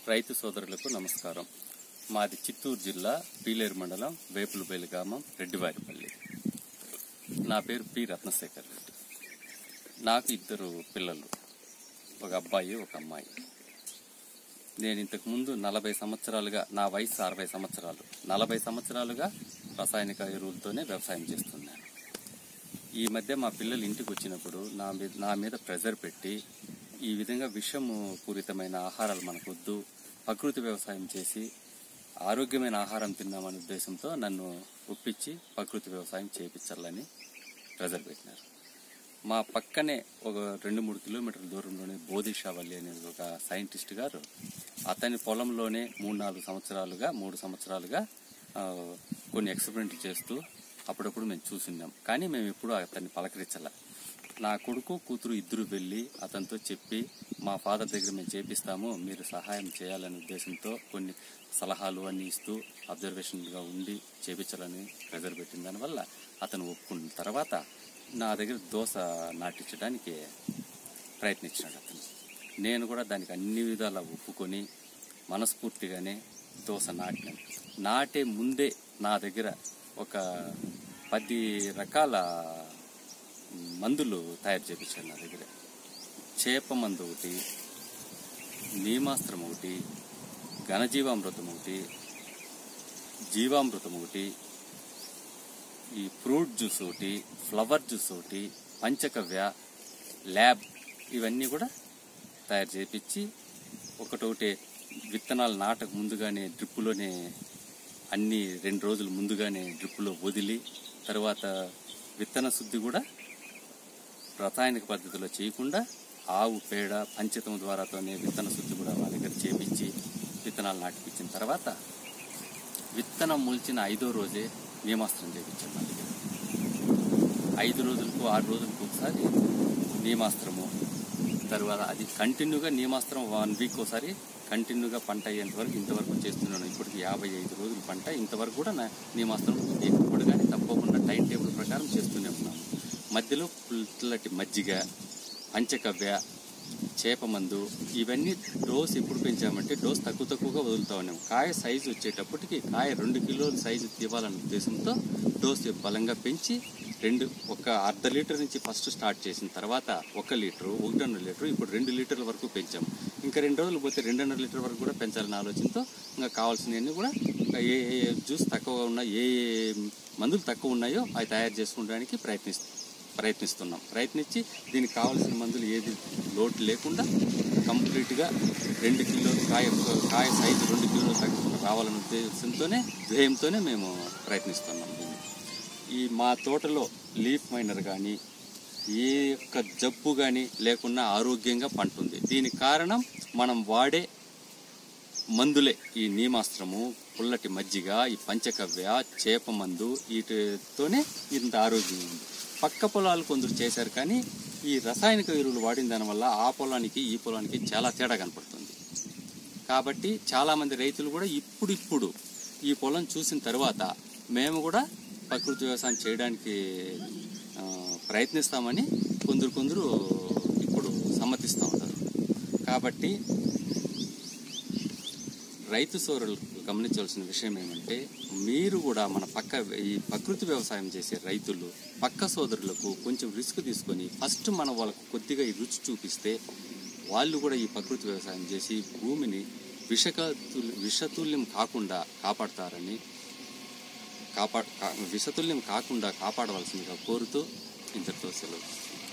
రైతు సోదరులకు నమస్కారం మాది చిత్తూరు జిల్లా పీలేరు మండలం వేపులపల్లి గ్రామం రెడ్డివారిపల్లి నా పేరు పి రత్నశేఖర్ రెడ్డి నాకు ఇద్దరు పిల్లలు ఒక అబ్బాయి ఒక అమ్మాయి నేను ఇంతకు ముందు నలభై సంవత్సరాలుగా నా వయసు అరవై సంవత్సరాలు నలభై సంవత్సరాలుగా రసాయనిక ఎరువులతోనే వ్యవసాయం చేస్తున్నాను ఈ మధ్య మా పిల్లలు ఇంటికి వచ్చినప్పుడు నా మీద నా మీద ప్రెజర్ పెట్టి ఈ విధంగా విషము పూరితమైన ఆహారాలు మనకొద్దు ప్రకృతి వ్యవసాయం చేసి ఆరోగ్యమైన ఆహారం తిన్నామనే ఉద్దేశంతో నన్ను ఒప్పించి ప్రకృతి వ్యవసాయం చేయించాలని ప్రెజర్ పెట్టినారు మా పక్కనే ఒక రెండు మూడు కిలోమీటర్ల దూరంలోనే బోధిషావల్లి అనే ఒక సైంటిస్ట్ గారు అతని పొలంలోనే మూడు నాలుగు సంవత్సరాలుగా మూడు సంవత్సరాలుగా ఆ, కొన్ని ఎక్స్పెరిమెంట్ చేస్తూ అప్పుడప్పుడు మేము చూసున్నాం కానీ మేము ఎప్పుడూ అతన్ని పలకరించాల నా కొడుకు కూతురు ఇద్దరు వెళ్ళి అతనితో చెప్పి మా ఫాదర్ దగ్గర మేము చేపిస్తాము మీరు సహాయం చేయాలనే ఉద్దేశంతో కొన్ని సలహాలు అన్ని ఇస్తూ అబ్జర్వేషన్గా ఉండి చేపించాలని ప్రెజర్ పెట్టిన దానివల్ల అతను ఒప్పుకున్న తర్వాత నా దగ్గర దోశ నాటించడానికి ప్రయత్నించాడు అతను నేను కూడా దానికి అన్ని విధాలా ఒప్పుకొని మనస్ఫూర్తిగానే దోశ నాటినాను నాటే ముందే నా దగ్గర ఒక పది రకాల మందులు తయారు చేయించాను నా దగ్గర చేప మందు ఒకటి నీమాస్త్రం ఒకటి ఘనజీవామృతం ఒకటి జీవామృతం ఒకటి ఈ ఫ్రూట్ జ్యూస్ ఒకటి ఫ్లవర్ జ్యూస్ ఒకటి పంచకవ్య ల్యాబ్ ఇవన్నీ కూడా తయారు చేపించి ఒకటొకటి విత్తనాలు నాటక ముందుగానే డ్రిప్పులోనే అన్ని రెండు రోజులు ముందుగానే డ్రిప్పులో వదిలి తర్వాత విత్తన శుద్ధి కూడా రసాయనిక పద్ధతిలో చేయకుండా ఆవు పేడ పంచతం ద్వారాతోనే విత్తన శుద్ధి కూడా మా దగ్గర చేపించి విత్తనాలు నాటిపించిన తర్వాత విత్తనం మొలిచిన ఐదో రోజే నియమాస్త్రం చేయించాను మా దగ్గర ఐదు రోజులకు ఆరు రోజులకు ఒకసారి నియమాస్త్రము తర్వాత అది కంటిన్యూగా నియమాస్త్రం వన్ వీక్ ఒకసారి కంటిన్యూగా పంట అయ్యేంత వరకు ఇంతవరకు చేస్తున్నాను ఇప్పటికి యాభై ఐదు రోజులు పంట ఇంతవరకు కూడా నా నియమాస్త్రం ఎప్పుడు కానీ తప్పకుండా టైం టేబుల్ ప్రకారం చేస్తూనే ఉన్నాము మధ్యలో పుల్లటి మజ్జిగ పంచకవ్య చేప మందు ఇవన్నీ డోస్ ఎప్పుడు పెంచామంటే డోస్ తక్కువ తక్కువగా వదులుతా ఉన్నాం కాయ సైజు వచ్చేటప్పటికి కాయ రెండు కిలోల సైజు తీవాలనే ఉద్దేశంతో డోస్ బలంగా పెంచి రెండు ఒక అర్ధ లీటర్ నుంచి ఫస్ట్ స్టార్ట్ చేసిన తర్వాత ఒక లీటరు ఒకటిన్నర లీటరు ఇప్పుడు రెండు లీటర్ల వరకు పెంచాం ఇంకా రెండు రోజులు పోతే రెండున్నర లీటర్ వరకు కూడా పెంచాలనే ఆలోచనతో ఇంకా కావాల్సినవన్నీ కూడా ఇంకా ఏ ఏ జ్యూస్ తక్కువగా ఉన్నా ఏ ఏ మందులు తక్కువ ఉన్నాయో అవి తయారు చేసుకోవడానికి ప్రయత్నిస్తాం ప్రయత్నిస్తున్నాం ప్రయత్నించి దీనికి కావాల్సిన మందులు ఏది లోటు లేకుండా కంప్లీట్గా రెండు కిలోలు కాయ కాయ సైజు రెండు కిలోలు తక్కువ రావాలనే ఉద్దేశంతోనే ధ్యేయంతోనే మేము ప్రయత్నిస్తున్నాం దీన్ని ఈ మా తోటలో లీఫ్ మైనర్ కానీ ఏ యొక్క జబ్బు కానీ లేకుండా ఆరోగ్యంగా పంట ఉంది దీనికి కారణం మనం వాడే మందులే ఈ నీమాస్త్రము పుల్లటి మజ్జిగ ఈ పంచకవ్య చేప మందు వీటితోనే ఇంత ఆరోగ్యం ఉంది పక్క పొలాలు కొందరు చేశారు కానీ ఈ రసాయనిక ఎరువులు వాడిన దానివల్ల ఆ పొలానికి ఈ పొలానికి చాలా తేడా కనపడుతుంది కాబట్టి చాలామంది రైతులు కూడా ఇప్పుడిప్పుడు ఈ పొలం చూసిన తర్వాత మేము కూడా ప్రకృతి వ్యవసాయం చేయడానికి ఆ, ప్రయత్నిస్తామని కొందరు కొందరు ఇప్పుడు సమ్మతిస్తూ ఉంటారు కాబట్టి రైతు సోదరులు గమనించవలసిన విషయం ఏమంటే మీరు కూడా మన పక్క ఈ ప్రకృతి వ్యవసాయం చేసే రైతులు పక్క సోదరులకు కొంచెం రిస్క్ తీసుకొని ఫస్ట్ మనం వాళ్ళకు కొద్దిగా ఈ రుచి చూపిస్తే వాళ్ళు కూడా ఈ ప్రకృతి వ్యవసాయం చేసి భూమిని విషక విషతుల్యం కాకుండా కాపాడతారని కాపా కా- విషతుల్యం కాకుండా కాపాడవలసిందిగా కోరుతూ ఇంతటితో సెలవు